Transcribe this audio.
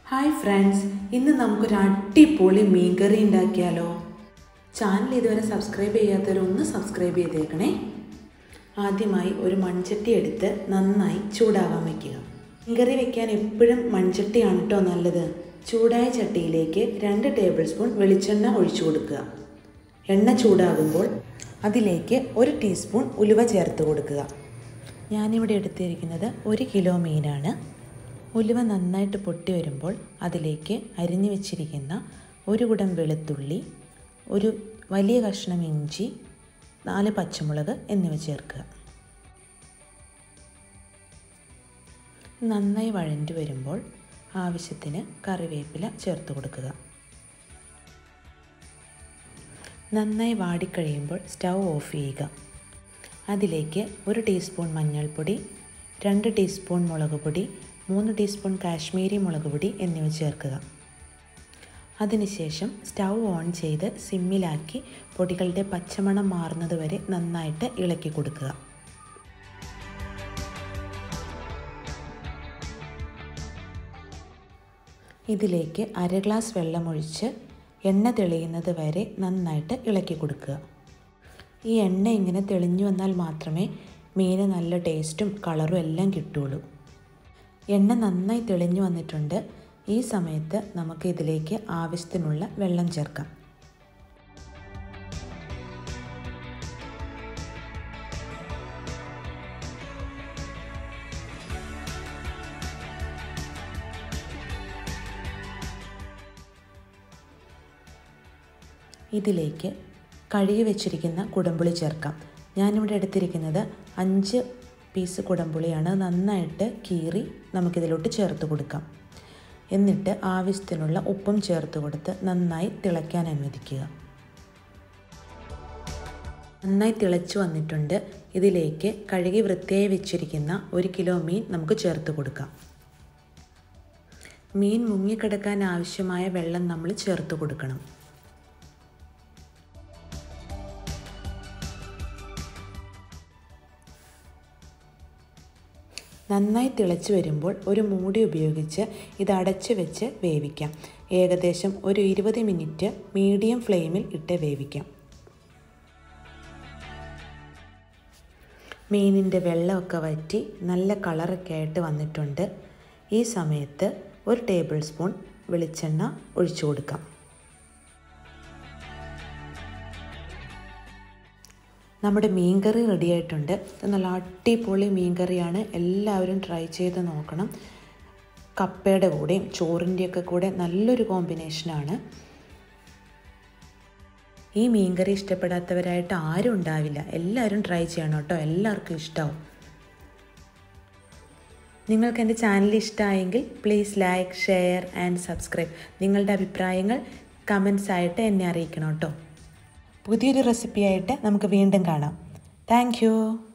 hi friends ഇന്ന് നമുക്കൊരു അടിപൊളി മീൻകറി ഉണ്ടാക്കിയാലോ ചാനൽ ഇതുവരെ സബ്സ്ക്രൈബ് ചെയ്യാത്തവർ ഒന്ന് സബ്സ്ക്രൈബ് ചെയ്തേക്കണേ ആദ്യമായി ഒരു മൺചട്ടി എടുത്ത് നന്നായി ചൂടാവാൻ വയ്ക്കുക മീൻകറി വെക്കാൻ എപ്പോഴും മൺചട്ടിയാണ് കേട്ടോ നല്ലത് ചൂടായ ചട്ടിയിലേക്ക് രണ്ട് ടേബിൾ സ്പൂൺ വെളിച്ചെണ്ണ ഒഴിച്ചു കൊടുക്കുക എണ്ണ ചൂടാകുമ്പോൾ അതിലേക്ക് ഒരു ടീസ്പൂൺ ഉലുവ ചേർത്ത് കൊടുക്കുക ഞാനിവിടെ എടുത്തിരിക്കുന്നത് ഒരു കിലോ മീനാണ് ഉലുവ നന്നായിട്ട് പൊട്ടി വരുമ്പോൾ അതിലേക്ക് അരിഞ്ഞു വെച്ചിരിക്കുന്ന ഒരു കുടം വെളുത്തുള്ളി ഒരു വലിയ കഷ്ണം ഇഞ്ചി നാല് പച്ചമുളക് എന്നിവ ചേർക്കുക നന്നായി വഴഞ്ഞു വരുമ്പോൾ ആവശ്യത്തിന് കറിവേപ്പില ചേർത്ത് കൊടുക്കുക നന്നായി വാടിക്കഴിയുമ്പോൾ സ്റ്റൗ ഓഫ് ചെയ്യുക അതിലേക്ക് ഒരു ടീസ്പൂൺ മഞ്ഞൾപ്പൊടി രണ്ട് ടീസ്പൂൺ മുളക് പൊടി മൂന്ന് ടീസ്പൂൺ കാശ്മീരി മുളക് പൊടി എന്നിവ ചേർക്കുക അതിനുശേഷം സ്റ്റൗ ഓൺ ചെയ്ത് സിമ്മിലാക്കി പൊടികളുടെ പച്ചമണം മാറുന്നത് വരെ നന്നായിട്ട് ഇളക്കി കൊടുക്കുക ഇതിലേക്ക് അര ഗ്ലാസ് വെള്ളമൊഴിച്ച് എണ്ണ തെളിയുന്നത് വരെ നന്നായിട്ട് ഇളക്കി കൊടുക്കുക ഈ എണ്ണ ഇങ്ങനെ തെളിഞ്ഞു വന്നാൽ മാത്രമേ മീന് നല്ല ടേസ്റ്റും കളറും എല്ലാം കിട്ടുള്ളൂ എണ്ണ നന്നായി തെളിഞ്ഞു വന്നിട്ടുണ്ട് ഈ സമയത്ത് നമുക്ക് ഇതിലേക്ക് ആവശ്യത്തിനുള്ള വെള്ളം ചേർക്കാം ഇതിലേക്ക് കഴുകി വെച്ചിരിക്കുന്ന കുടംപുളി ചേർക്കാം ഞാനിവിടെ എടുത്തിരിക്കുന്നത് അഞ്ച് പീസ് കുടംപുളിയാണ് നന്നായിട്ട് കീറി നമുക്കിതിലോട്ട് ചേർത്ത് കൊടുക്കാം എന്നിട്ട് ആവശ്യത്തിനുള്ള ഉപ്പും ചേർത്ത് കൊടുത്ത് നന്നായി തിളയ്ക്കാൻ അനുവദിക്കുക നന്നായി തിളച്ചു വന്നിട്ടുണ്ട് ഇതിലേക്ക് കഴുകി വൃത്തിയായി വെച്ചിരിക്കുന്ന ഒരു കിലോ മീൻ നമുക്ക് ചേർത്ത് കൊടുക്കാം മീൻ മുങ്ങിക്കിടക്കാൻ ആവശ്യമായ വെള്ളം നമ്മൾ ചേർത്ത് കൊടുക്കണം നന്നായി തിളച്ച് വരുമ്പോൾ ഒരു മൂടി ഉപയോഗിച്ച് ഇത് അടച്ച് വെച്ച് വേവിക്കാം ഏകദേശം ഒരു ഇരുപത് മിനിറ്റ് മീഡിയം ഫ്ലെയിമിൽ ഇട്ട് വേവിക്കാം മീനിൻ്റെ വെള്ളമൊക്കെ വറ്റി നല്ല കളറൊക്കെ ആയിട്ട് വന്നിട്ടുണ്ട് ഈ സമയത്ത് ഒരു ടേബിൾ സ്പൂൺ വെളിച്ചെണ്ണ ഒഴിച്ചു കൊടുക്കാം നമ്മുടെ മീൻകറി റെഡിയായിട്ടുണ്ട് നല്ല അടിപൊളി മീൻകറിയാണ് എല്ലാവരും ട്രൈ ചെയ്ത് നോക്കണം കപ്പയുടെ കൂടെയും ചോറിൻ്റെയൊക്കെ കൂടെ നല്ലൊരു കോമ്പിനേഷനാണ് ഈ മീൻകറി ഇഷ്ടപ്പെടാത്തവരായിട്ട് ആരും ഉണ്ടാവില്ല എല്ലാവരും ട്രൈ ചെയ്യണം കേട്ടോ എല്ലാവർക്കും ഇഷ്ടമാവും നിങ്ങൾക്ക് എൻ്റെ ചാനൽ ഇഷ്ടമായെങ്കിൽ please like share and subscribe നിങ്ങളുടെ അഭിപ്രായങ്ങൾ കമൻസ് ആയിട്ട് എന്നെ അറിയിക്കണം കേട്ടോ പുതിയൊരു റെസിപ്പിയായിട്ട് നമുക്ക് വീണ്ടും കാണാം താങ്ക്